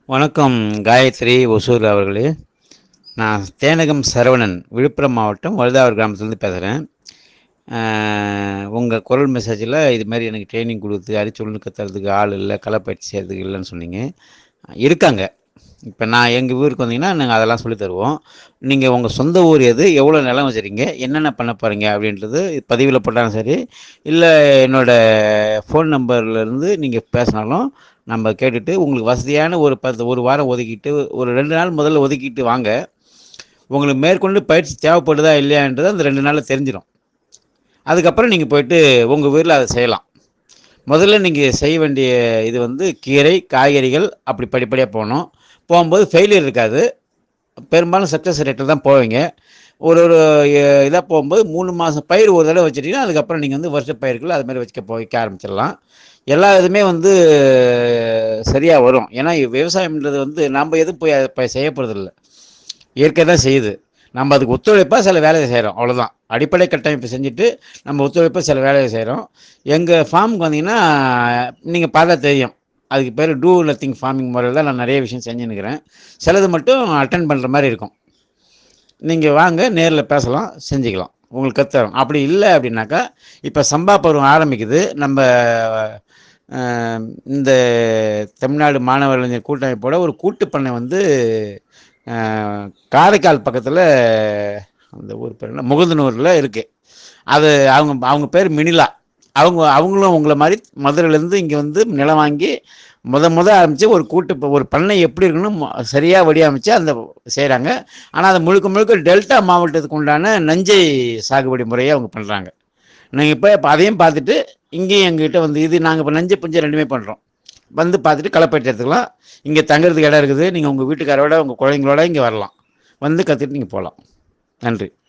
வணக்கம் காயத்ரி ஒசூர் அவர்களே நான் தேனகம் சரவணன் விழுப்புரம் மாவட்டம் வழுதாவூர் கிராமத்துலேருந்து பேசுகிறேன் உங்கள் குரல் மெசேஜில் இது மாதிரி எனக்கு ட்ரைனிங் கொடுத்து அரிச்சொல்னு கத்துறதுக்கு ஆள் இல்லை களப்பயிற்சி செய்கிறதுக்கு இல்லைன்னு சொன்னீங்க இருக்காங்க இப்போ நான் எங்கள் ஊருக்கு வந்தீங்கன்னா நாங்கள் அதெல்லாம் சொல்லி தருவோம் நீங்கள் உங்கள் சொந்த ஊர் எது எவ்வளோ நிலம் வச்சுருக்கீங்க என்னென்ன பண்ண போகிறீங்க அப்படின்றது பதிவில் போட்டாலும் சரி இல்லை என்னோடய ஃபோன் நம்பர்லேருந்து நீங்கள் பேசினாலும் நம்ம கேட்டுட்டு உங்களுக்கு வசதியான ஒரு பத்து ஒரு வாரம் ஒதுக்கிட்டு ஒரு ரெண்டு நாள் முதல்ல ஒதுக்கிட்டு வாங்க உங்களுக்கு மேற்கொண்டு பயிற்சி தேவைப்படுதா இல்லையான்றது அந்த ரெண்டு நாளில் தெரிஞ்சிடும் அதுக்கப்புறம் நீங்கள் போயிட்டு உங்கள் வீட்டில் அதை செய்யலாம் முதல்ல நீங்கள் செய்ய வேண்டிய இது வந்து கீரை காய்கறிகள் அப்படி படிப்படியாக போகணும் போகும்போது ஃபெயிலியர் இருக்காது பெரும்பாலும் சக்ஸஸ் ரேட்டில் தான் போவீங்க ஒரு ஒரு இதாக போகும்போது மூணு மாதம் பயிர் ஒரு தடவை வச்சுட்டிங்கன்னா அதுக்கப்புறம் நீங்கள் வந்து வருஷ பயிர்கள் அது மாதிரி வச்சுக்க போய்க்க ஆரம்பிச்சிடலாம் எல்லா இதுவுமே வந்து சரியாக வரும் ஏன்னா விவசாயம்ன்றது வந்து நம்ம எதுவும் போய் அதை செய்ய போகிறதில்ல இயற்கை தான் செய்யுது நம்ம அதுக்கு ஒத்துழைப்பாக சில வேலையை செய்கிறோம் அவ்வளோதான் அடிப்படை கட்டமைப்பு செஞ்சுட்டு நம்ம ஒத்துழைப்பாக சில வேலையை செய்கிறோம் எங்கள் ஃபார்முக்கு வந்தீங்கன்னா நீங்கள் பார்த்தா தெரியும் அதுக்கு பேர் டூ நத்திங் ஃபார்மிங் முறையில் தான் நான் நிறைய விஷயம் செஞ்சுன்னுக்கிறேன் சிலது மட்டும் அட்டன் பண்ணுற மாதிரி இருக்கும் நீங்கள் வாங்க நேரில் பேசலாம் செஞ்சுக்கலாம் உங்களுக்கு கற்றுறோம் அப்படி இல்லை அப்படின்னாக்கா இப்போ சம்பா பருவம் ஆரம்பிக்குது நம்ம இந்த தமிழ்நாடு மாணவர் இளைஞர் கூட்டமைப்போட ஒரு கூட்டு பண்ணை வந்து காரைக்கால் பக்கத்தில் அந்த ஊர் பேர் என்ன முகுந்தனூரில் இருக்குது அது அவங்க அவங்க பேர் மினிலா அவங்க அவங்களும் உங்களை மாதிரி மதுரையிலேருந்து இங்கே வந்து நிலம் வாங்கி முத முத ஆரம்பித்து ஒரு கூட்டு ஒரு பண்ணை எப்படி இருக்கணும் சரியாக வடிவமைச்சு அந்த செய்கிறாங்க ஆனால் அது முழுக்க முழுக்க டெல்டா மாவட்டத்துக்கு உண்டான நஞ்சை சாகுபடி முறையை அவங்க பண்ணுறாங்க நீங்கள் இப்போ இப்போ அதையும் பார்த்துட்டு இங்கேயும் எங்ககிட்ட வந்து இது நாங்கள் இப்போ நஞ்சை புஞ்சை ரெண்டுமே பண்ணுறோம் வந்து பார்த்துட்டு களப்பயிற்சி எடுத்துக்கலாம் இங்கே தங்குறதுக்கு இடம் இருக்குது நீங்கள் உங்கள் வீட்டுக்காரோட உங்கள் குழந்தைங்களோட இங்கே வரலாம் வந்து கற்றுட்டு நீங்கள் போகலாம் நன்றி